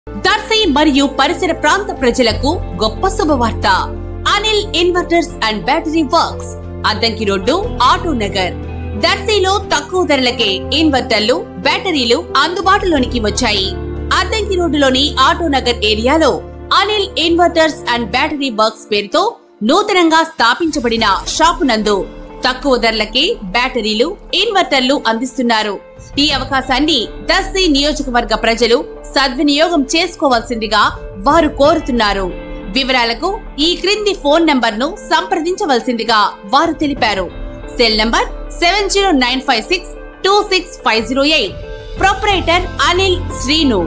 దర్శి మరియు పరిసర ప్రాంత ప్రజలకు గొప్ప శుభవార్త Anil inverters and battery works Addanki road auto Nagar దర్శిలో తక్కువ ధరలకే ఇన్వర్టర్లు బ్యాటరీలు అందుబాటులోనికి వచ్చాయి అద్దంకి రోడ్డులోని ఆటో నగర్ ఏరియాలో Anil inverters and battery works పేరుతో నూతనంగా స్థాపించబడిన షాపు నందు తక్కువ ధరలకే బ్యాటరీలు ఇన్వర్టర్లు అందిస్తున్నారు ఈ అవకాశాన్ని దర్శి నియోజకవర్గ ప్రజలు సద్వినియోగం చేసుకోవాల్సిందిగా వారు కోరుతున్నారు వివరాలకు ఈ క్రింది ఫోన్ నంబర్ ను సంప్రదించవలసిందిగా వారు తెలిపారు cell number seven zero nine five six two six five zero eight proprietor Anil Srinu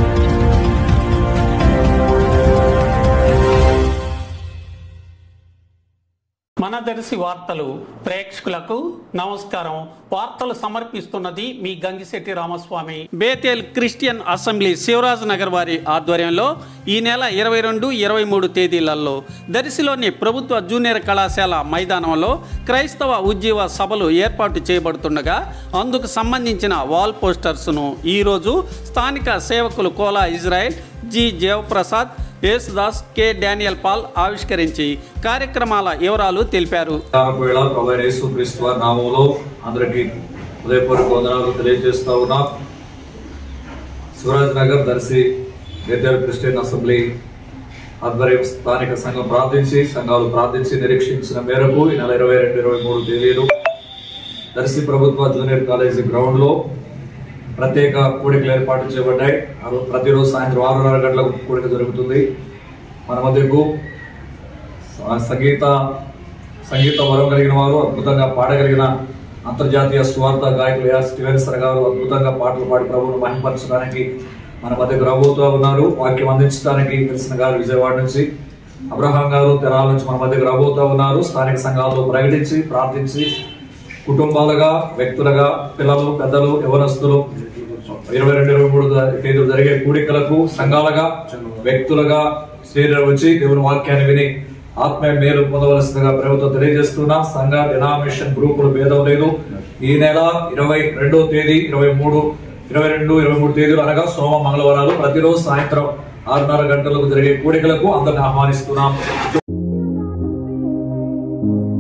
మన దర్శి వార్తలు ప్రేక్షకులకు నమస్కారం వార్తలు సమర్పిస్తున్నది మీ Gangisetti Ramaswamy Bethel Christian assembly Shivaraj Nagar వారి ఆధ్వర్యంలో ఈ నెల ఇరవై రెండు ఇరవై మూడు తేదీలలో దర్శిలోని ప్రభుత్వ జూనియర్ కళాశాల మైదానంలో క్రైస్తవ ఉజ్జీవ సభలు ఏర్పాటు చేయబడుతుండగా అందుకు సంబంధించిన వాల్ పోస్టర్స్ను ఈరోజు స్థానిక సేవకులు Kola Israel G Jayaprasad Yesudas K Daniel Paul ఆవిష్కరించి కార్యక్రమాల వివరాలు తెలిపారు వేళ ప్రభు యేసు క్రీస్తు వారి నామంలో అందరికీ ఉదయపూర్వక వందనాలు తెలియజేస్తా ఉన్నా Shivaraj Nagar Darsi Bethel Christian assembly ఆధ్వర్యం స్థానిక సంఘం ప్రార్థించి సంఘాలు ప్రార్థించి నిరీక్షించిన మేరకు ఈ నెల ఇరవై రెండు ఇరవై మూడు తేదీలు దర్శి ప్రభుత్వ జూనియర్ కాలేజీ గ్రౌండ్ లో ప్రత్యేక కూడికలు ఏర్పాటు చేయబడ్డాయి ఆ రోజు ప్రతిరోజు సాయంత్రం ఆరున్నర గంటలకు కూడిక జరుగుతుంది మన మధ్యకు స- సంగీత సంగీత వరం కలిగిన వారు అద్భుతంగా పాడగలిగిన అంతర్జాతీయ స్వార్థ గాయకులు యాస్ స్టీవెన్సన్ గారు అద్భుతంగా పాటలు పాడి ప్రభువును మహింపరచడానికి మన మధ్యకు రాబోతూ ఉన్నారు వాక్యం అందించడానికి తెలిసిన గారు విజయవాడ నుంచి అబ్రహాం గారు తెనాల నుంచి మన మధ్యకు రాబోతూ ఉన్నారు స్థానిక సంఘాల్లో ప్రకటించి ప్రార్థించి కుటుంబాలుగా వ్యక్తులుగా పిల్లలు పెద్దలు యవనస్తులు ఇరవై రెండు ఇరవై మూడు తేదీలు జరిగే కూడికలకు సంఘాలుగా వ్యక్తులుగా శరీరం వచ్చి దేవుని వాక్యాన్ని విని ఆత్మీయ మేలు పొందవలసిందిగా ప్రభుత్వం తెలియజేస్తున్నా సంఘ డినామినేషన్ గ్రూపులు భేదం లేదు ఈ నెల ఇరవై రెండో తేదీ ఇరవై మూడు ఇరవై రెండు ఇరవై మూడు తేదీలు అనగా సోమ మంగళవారాలు ప్రతిరోజు సాయంత్రం ఆరున్నర గంటలకు జరిగే కూడికలకు అందరిని ఆహ్వానిస్తున్నాం